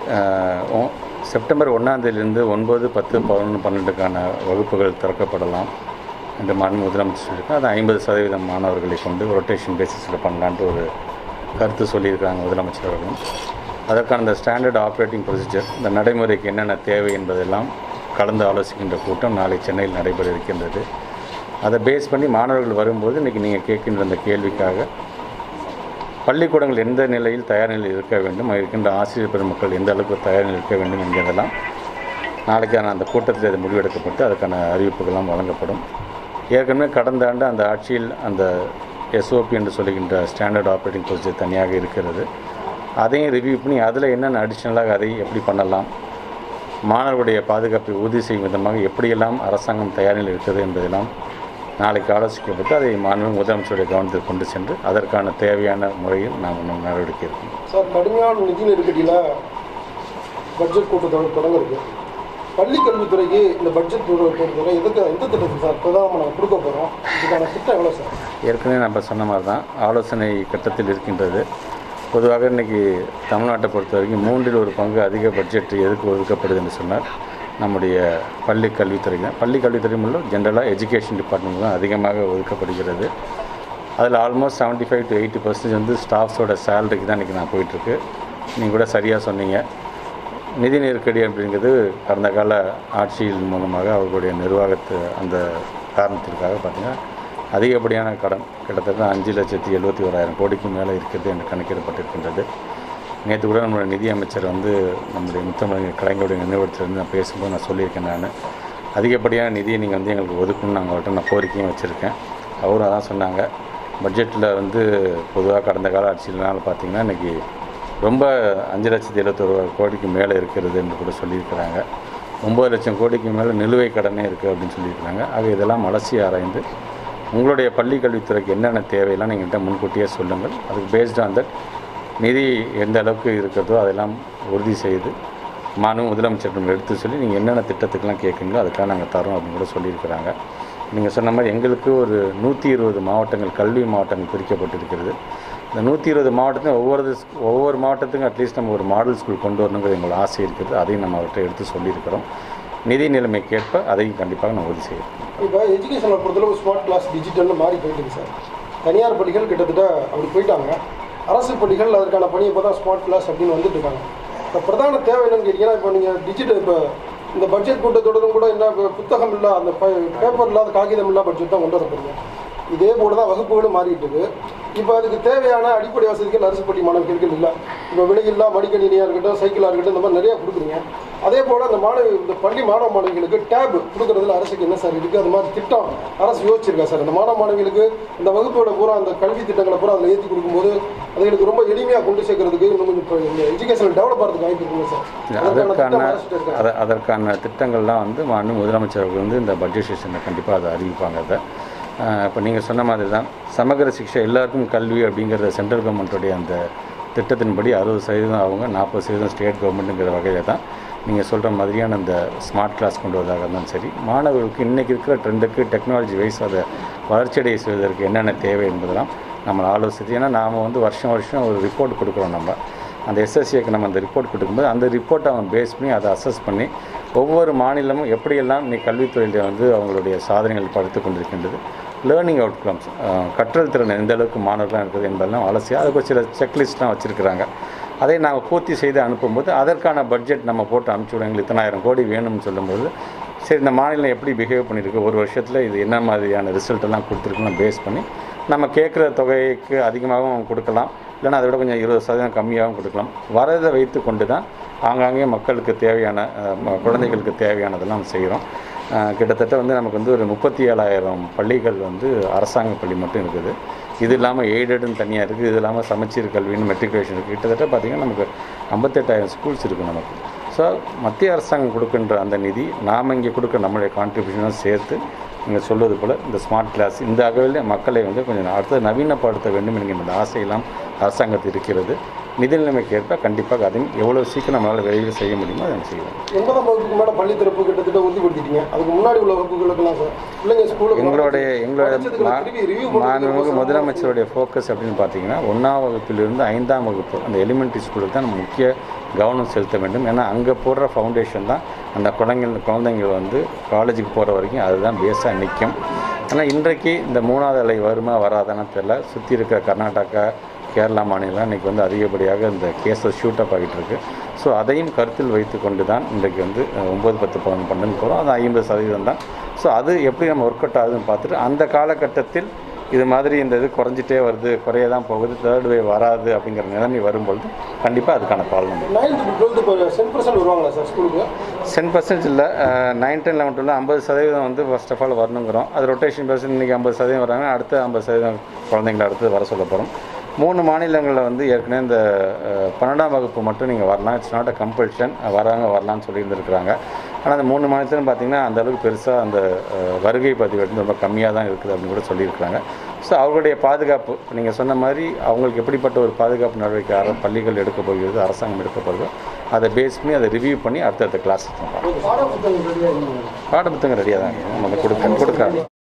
அஹ், ஒ- செப்டம்பர் ஒன்றாந்தேதியிலிருந்து ஒன்பது பத்து பதினொன்று பன்னெண்டுக்கான வகுப்புகள் திறக்கப்படலாம் என்று மாநில முதலமைச்சர் சொல்லியிருக்காங்க அது ஐம்பது சதவீதம் மாணவர்களை கொண்டு ரொட்டேஷன் பேசிஸில் பண்ணலான்ட்டு ஒரு கருத்து சொல்லியிருக்காங்க முதலமைச்சர் அவர்களும் அதற்கான இந்த ஸ்டாண்டர்ட் ஆப்ரேட்டிங் ப்ரொசீஜர் இந்த நடைமுறைக்கு என்னென்ன தேவை என்பதெல்லாம் கலந்து ஆலோசிக்கின்ற கூட்டம் நாளை சென்னையில் நடைபெற இருக்கின்றது அதை பேஸ் பண்ணி மாணவர்கள் வரும்போது இன்றைக்கி நீங்கள் கேட்கின்ற அந்த கேள்விக்காக பள்ளிக்கூடங்கள் எந்த நிலையில் தயார் நிலையில் இருக்க வேண்டும் அங்கே இருக்கின்ற ஆசிரியர் பெருமக்கள் எந்த அளவுக்கு தயார் நிலையில் இருக்க வேண்டும் என்கிறதெல்லாம் நாளைக்கான அந்த கூட்டத்தில் இது முடிவெடுக்கப்பட்டு அதுக்கான அறிவிப்புகள்லாம் வழங்கப்படும் ஏற்கனவே கடந்த ஆண்டு அந்த ஆட்சியில் அந்த எஸ்ஓபி என்று சொல்லுகின்ற ஸ்டாண்டர்ட் ஆப்ரேட்டிங் ப்ரொசீஜர் தனியாக இருக்கிறது அதையும் ரிவ்யூ பண்ணி அதில் என்னென்ன அடிஷ்னலாக அதை எப்படி பண்ணலாம் மாணவர்களுடைய பாதுகாப்பை உறுதி செய்யும் விதமாக எப்படியெல்லாம் அரசாங்கம் தயார் நிலையில் இருக்கிறது என்பதெல்லாம் நாளைக்கு ஆலோசிக்கப்பட்டு அதை மாண்பு முதலமைச்சருடைய கவனத்தில் கொண்டு சென்று அதற்கான தேவையான முறையில் நாம் இன்னும் நடவடிக்கை எடுக்கணும் சார் கடுமையான நிதி நெருக்கடியில் பட்ஜெட் கூட்டத்தொடர் தொடங்க இருக்கு பள்ளி கல்வித்துறைக்கு இந்த பட்ஜெட் கூட்டத்தொடர் எதுக்கு எந்த திட்டத்துக்கு சார் பிரதானம் நம்ம கொடுக்க போகிறோம் இதுக்கான திட்டம் எவ்வளோ சார் ஏற்கனவே நம்ம சொன்ன மாதிரி தான் ஆலோசனை கட்டத்தில் இருக்கின்றது பொதுவாக இன்றைக்கி தமிழ்நாட்டை பொறுத்த வரைக்கும் மூன்றில் ஒரு பங்கு அதிக பட்ஜெட் எதுக்கு ஒதுக்கப்படுது என்று சொன்னால் நம்முடைய பள்ளி கல்வித்துறை தான் பள்ளி கல்வித்துறை மூலம் ஜென்ரலாக எஜுகேஷன் டிபார்ட்மெண்ட் தான் அதிகமாக ஒதுக்கப்படுகிறது அதில் almost seventy five to eighty percentage வந்து ஸ்டாஃப்ஸோட சேலரிக்கு தான் இன்றைக்கி நான் போயிட்டுருக்கு நீங்கள் கூட சரியாக சொன்னீங்க நிதி நெருக்கடி அப்படிங்கிறது கடந்த கால ஆட்சியின் மூலமாக அவர்களுடைய நிர்வாகத்து அந்த காரணத்திற்காக பார்த்திங்கன்னா அதிகப்படியான கடன் கிட்டத்தட்ட அஞ்சு லட்சத்தி எழுபத்தி ஓராயிரம் கோடிக்கு மேலே இருக்கிறது என்று கணக்கிடப்பட்டிருக்கின்றது நேற்று கூட நம்மளுடைய நிதி அமைச்சர் வந்து நம்முடைய முத்தமிழர் கலைஞருடைய நினைவுத்திலிருந்து நான் பேசும்போது நான் சொல்லியிருக்கேன் நான் அதிகப்படியான நிதியை நீங்கள் வந்து எங்களுக்கு ஒதுக்கணும்னு நாங்கள் அவர்கிட்ட நான் கோரிக்கையும் வச்சுருக்கேன் அவரும் அதான் சொன்னாங்க பட்ஜெட்டில் வந்து பொதுவாக கடந்த கால ஆட்சியினால பார்த்தீங்கன்னா இன்றைக்கி ரொம்ப அஞ்சு லட்சத்தி எழுபத்தொரு கோடிக்கு மேலே இருக்கிறது என்று கூட சொல்லியிருக்கிறாங்க ஒம்பது லட்சம் கோடிக்கு மேலே நிலுவைக் கடனே இருக்குது அப்படின்னு சொல்லியிருக்கிறாங்க ஆக இதெல்லாம் அலசி ஆராய்ந்து உங்களுடைய பள்ளி கல்வித்துறைக்கு என்னென்ன தேவையெல்லாம் நீங்கள்கிட்ட முன்கூட்டியே சொல்லுங்கள் அதுக்கு பேஸ்ட் ஆன் தட் நிதி எந்த அளவுக்கு இருக்கிறதோ அதெல்லாம் உறுதி செய்து மாண்பு முதலமைச்சரிடம் எடுத்து சொல்லி நீங்கள் என்னென்ன திட்டத்துக்கெல்லாம் கேட்குறீங்களோ அதுக்காக நாங்கள் தரோம் அப்படின்னு கூட சொல்லியிருக்கிறாங்க நீங்கள் சொன்ன மாதிரி எங்களுக்கு ஒரு நூற்றி இருபது மாவட்டங்கள் கல்வி மாவட்டங்கள் பிரிக்கப்பட்டிருக்கிறது இந்த நூற்றி இருபது மாவட்டத்தில் ஒவ்வொரு ஸ்- ஒவ்வொரு மாவட்டத்துக்கும் அட்லீஸ்ட் நம்ம ஒரு மாடல் ஸ்கூல் கொண்டு வரணுங்கிறது எங்களோட ஆசை இருக்குது அதையும் நம்ம அவர்கிட்ட எடுத்து சொல்லியிருக்கிறோம் நிதி நிலைமைக்கேற்ப அதையும் கண்டிப்பாக நான் உறுதி செய்கிறேன் இப்போ எஜுகேஷனை பொறுத்தளவு ஸ்மார்ட் கிளாஸ் டிஜிட்டல்னு மாறி போயிட்டு இருக்கு சார் தனியார் பள்ளிகள் கிட்டத்தட்ட அப்படி போயிட்டாங்க அரசு பள்ளிகள் அதற்கான பணி இப்போ தான் ஸ்மார்ட் கிளாஸ் அப்படின்னு வந்துட்டு இருக்காங்க இப்போ பிரதான தேவை என்னன்னு கேட்டிங்கன்னா இப்போ நீங்கள் டிஜிட்டல் இப்போ இந்த பட்ஜெட் கூட்டத்தொடரும் கூட என்ன இப்போ புத்தகம் இல்லா அந்த பேப்பர் இல்லாத காகிதம் இல்லா பட்ஜெட் தான் கொண்டு வர போறீங்க இதே போல தான் வகுப்புகளும் மாறிட்டு இருக்கு இப்போ அதுக்கு தேவையான அடிப்படை வசதிகள் அரசு பள்ளி மாணவர்களுக்கு இல்லை இப்போ விலையில்லா மடிக்கணினியாக இருக்கட்டும் சைக்கிளாக இருக்கட்டும் இந்த மாதிரி நிறைய கொடுக்குறீங்க அதே போல் அந்த மாணவி இந்த பள்ளி மாணவ மாணவிகளுக்கு டேப் கொடுக்குறதுல அரசுக்கு என்ன சார் இருக்குது அது மாதிரி திட்டம் அரசு யோசிச்சிருக்கா சார் அந்த மாணவ மாணவிகளுக்கு இந்த வகுப்போட பூரா அந்த கல்வி திட்டங்களை பூரா அதில் ஏற்றி கொடுக்கும்போது அதுகளுக்கு ரொம்ப எளிமையாக கொண்டு சேர்க்கறதுக்கு இன்னும் கொஞ்சம் இப்போ இந்த எஜுகேஷன் டெவலப் ஆகிறதுக்கு வாய்ப்பு இருக்குங்க சார் அதற்கான அதற்கான திட்டம் அரசுகிட்ட இருக்கா அத அதற்கான திட்டங்கள்லாம் வந்து மாண்பு முதலமைச்சர் அவர்கள் வந்து இந்த பட்ஜெட் செஷனில் கண்டிப்பாக அதை அறிவிப்பாங்க அதை இப்போ நீங்கள் சொன்ன மாதிரி தான் சமகர சிக்ஷா எல்லாருக்கும் கல்வி அப்படிங்கிற சென்ட்ரல் கவர்மெண்ட்டுடைய அந்த திட்டத்தின்படி அறுபது சதவீதம் அவங்க நாற்பது சதவீதம் ஸ்டேட் கவர்மெண்ட்டுங்கிற வகையில் தான் நீங்கள் சொல்கிற மாதிரியான அந்த ஸ்மார்ட் கிளாஸ் கொண்டு வரதாக இருந்தாலும் சரி மாணவர்களுக்கு இன்றைக்கி இருக்கிற ட்ரெண்டுக்கு டெக்னாலஜி வைஸ் அதை வளர்ச்சியடைய செய்வதற்கு என்னென்ன தேவை என்பதெல்லாம் நம்ம ஆலோசித்து ஏன்னா நாம் வந்து வருஷம் வருஷம் ஒரு ரிப்போர்ட் கொடுக்குறோம் நம்ம அந்த எஸ்எஸ்சிக்கு நம்ம அந்த ரிப்போர்ட் கொடுக்கும்போது அந்த ரிப்போர்ட்டை அவன் பேஸ் பண்ணி அதை அசஸ் பண்ணி ஒவ்வொரு மாநிலமும் எப்படியெல்லாம் நீ கல்வித்துறையில் வந்து அவங்களுடைய சாதனைகள் படுத்து கொண்டிருக்கின்றது லேர்னிங் அவுட்கம்ஸ் கற்றல் திறன் எந்த அளவுக்கு மாணவர்களாக இருக்குது என்பதெல்லாம் அலசி அதுக்கு ஒரு சில செக்லிஸ்ட்லாம் வச்சுருக்கிறாங்க அதை நாங்கள் பூர்த்தி செய்து அனுப்பும்போது அதற்கான பட்ஜெட் நம்ம போட்டு அனுப்பிச்சி விடுவோம் எங்களுக்கு இத்தனாயிரம் கோடி வேணும்னு சொல்லும்போது சரி இந்த மாநிலம் எப்படி பிஹேவ் பண்ணியிருக்கு ஒரு வருஷத்தில் இது என்ன மாதிரியான ரிசல்ட் எல்லாம் கொடுத்துருக்குன்னு பேஸ் பண்ணி நம்ம கேட்குற தொகைக்கு அதிகமாகவும் கொடுக்கலாம் இல்லைன்னா அதை விட கொஞ்சம் இருபது சதவீதம் கம்மியாகவும் கொடுக்கலாம் வரதை வைத்து கொண்டு தான் ஆங்காங்கே மக்களுக்கு தேவையான அஹ், ம- குழந்தைகளுக்கு தேவையானதெல்லாம் செய்கிறோம் கிட்டத்தட்ட வந்து நமக்கு வந்து ஒரு முப்பத்தி ஏழாயிரம் பள்ளிகள் வந்து அரசாங்க பள்ளி மட்டும் இருக்குது இது இல்லாமல் எய்டடுன்னு தனியாக இருக்குது இது இல்லாமல் சமச்சீர் கல்வின்னு மெட்ரிகுலேஷன் இருக்குது கிட்டத்தட்ட பார்த்திங்கன்னா நமக்கு ஐம்பத்தெட்டாயிரம் ஸ்கூல்ஸ் இருக்குது நமக்கு ஸோ மத்திய அரசாங்கம் கொடுக்கின்ற அந்த நிதி நாம் இங்கே கொடுக்குற நம்மளுடைய கான்ட்ரிபியூஷனும் சேர்த்து நீங்கள் சொல்வது போல் இந்த ஸ்மார்ட் கிளாஸ் இந்த அகவில் மக்களை வந்து கொஞ்சம் அடுத்து நவீனப்படுத்த வேண்டும் என்கின்ற ஆசையெல்லாம் அரசாங்கத்தில் இருக்கிறது நிதி நிலைமைக்கு ஏற்ப கண்டிப்பாக அதையும் எவ்வளோ சீக்கிரம் நம்மளால் விரைவில் செய்ய முடியுமோ அதை நம்ம செய்வோம் ஒன்பதாம் வகுப்புக்கு மேலே பள்ளி திறப்பு கிட்டத்தட்ட உறுதிப்படுத்திட்டீங்க அதுக்கு முன்னாடி உள்ள வகுப்புகளுக்கெல்லாம் சார் பிள்ளைங்க ஸ்கூலுக்கு எங்களுடைய எங்களுடைய படிச்சதுக்கு திருப்பி review மா- மாண்புமிகு பண்ணுறதுக்கு முதலமைச்சருடைய ஃபோக்கஸ் அப்படின்னு பார்த்தீங்கன்னா ஒன்றாம் வகுப்பிலிருந்து ஐந்தாம் வகுப்பு அந்த எலிமெண்ட்ரி ஸ்கூலுக்கு தான் நம்ம முக்கிய கவனம் செலுத்த வேண்டும் ஏன்னா அங்கே போடுற ஃபவுண்டேஷன் தான் அந்த குழந்தைங்கள் குழந்தைங்கள் வந்து காலேஜுக்கு போகிற வரைக்கும் அதுதான் பேஸாக நிற்கும் ஆனால் இன்றைக்கு இந்த மூணாவது அலை வருமா வராதான்னு தெரில சுற்றி இருக்கிற கர்நாடகா கேரளா மாநிலம் இன்றைக்கி வந்து அதிகப்படியாக இந்த கேஸஸ் ஷூட் அப் ஆகிட்டு இருக்கு ஸோ அதையும் கருத்தில் வைத்து கொண்டு தான் இன்றைக்கு வந்து அஹ், ஒம்பது பத்து பதினொன்று பன்னெண்டு போகிறோம் அது ஐம்பது சதவீதம் தான் ஸோ அது எப்படி நம்ம ஒர்க் அவுட் ஆகுதுன்னு பார்த்துட்டு அந்த காலகட்டத்தில் இது மாதிரி இந்த இது குறைஞ்சிட்டே வருது குறைய தான் போகுது தேர்ட் வே வராது அப்படிங்கிற நிலைமை வரும்பொழுது கண்டிப்பாக அதுக்கான பால் நம்ம நைன்த்து டுவெல்த்து இப்போ சென்ட் பர்சன்ட் வருவாங்களா சார் ஸ்கூலுக்கு சென் பர்சன்ட் இல்லை நைன் டென் லெவன் டுவெல் ஐம்பது சதவீதம் வந்து ஃபர்ஸ்ட் ஆஃப் ஆல் வரணுங்கிறோம் அது ரொட்டேஷன் பர்சன்ட் இன்றைக்கி ஐம்பது சதவீதம் வராங்க அடுத்து ஐம்பது சதவீதம் குழந்தைங்களை அடுத்து வர சொல்ல போகிறோம் மூணு மாநிலங்களில் வந்து ஏற்கனவே இந்த அஹ், பன்னெண்டாம் வகுப்பு மட்டும் நீங்கள் வரலாம் இட்ஸ் நாட் அ கம்பல்ஷன் வராங்க வரலாம்னு சொல்லியிருந்துருக்குறாங்க ஆனால் அந்த மூணு மாநிலத்திலும் பார்த்தீங்கன்னா அந்த அளவுக்கு பெருசாக அந்த அஹ், வருகை பதிவு வந்து ரொம்ப கம்மியாக தான் இருக்குது அப்படின்னு கூட சொல்லியிருக்கிறாங்க ஸோ அவர்களுடைய பாதுகாப்பு நீங்கள் சொன்ன மாதிரி அவங்களுக்கு எப்படிப்பட்ட ஒரு பாதுகாப்பு நடவடிக்கை அர- பள்ளிகள் எடுக்க போகிறது அரசாங்கம் எடுக்க போகிறதோ அதை பேஸ் பண்ணி அதை ரிவ்யூ பண்ணி அடுத்தடுத்த கிளாஸ் பாட புத்தகம் ரெடியாக பாடப்புத்தகம் ரெடியாக தான் இருக்குது நம்ம கொடுக்க கொடுக்க